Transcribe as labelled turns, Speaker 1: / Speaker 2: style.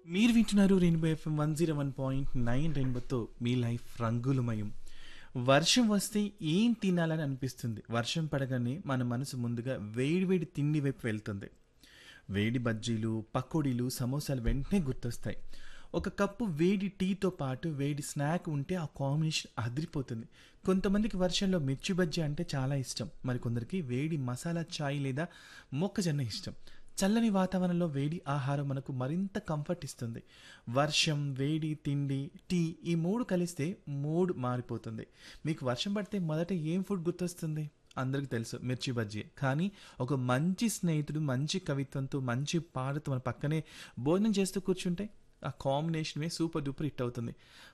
Speaker 1: మీరు వింటున్నారు rainbow FM one zero one point nine రెయిన్బోతో మీ లైఫ్ రంగులమయం వర్షం వస్తే ఏం తినాలని అనిపిస్తుంది వర్షం పడగానే మన మనసు ముందుగా వేడివేడి తిండి వైపు వెళ్తుంది వేడి బజ్జీలు పకోడీలు సమోసాలు వెంటనే గుర్తొస్తాయి ఒక కప్పు వేడి టీతో పాటు వేడి స్నాక్ ఉంటే ఆ కాంబినేషన్ అదిరిపోతుంది కొంతమందికి వర్షంలో మిర్చి బజ్జీ అంటే చాలా ఇష్టం మరి కొందరికి వేడి మసాలా చాయ్ లేదా మొక్కజొన్న ఇష్టం చల్లని వాతావరణంలో వేడి ఆహారం మనకు మరింత కంఫర్ట్ ఇస్తుంది వర్షం వేడి తిండి టీ ఈ మూడు కలిస్తే మూడ్ మారిపోతుంది మీకు వర్షం పడితే మొదట ఏం ఫుడ్ గుర్తొస్తుంది అందరికీ తెలుసు మిర్చి బజ్జీ కానీ ఒక మంచి స్నేహితుడు మంచి కవిత్వంతో మంచి పాటతో మన పక్కనే భోజనం చేస్తూ కూర్చుంటే ఆ కాంబినేషనే సూపర్ డూపర్ హిట్ అవుతుంది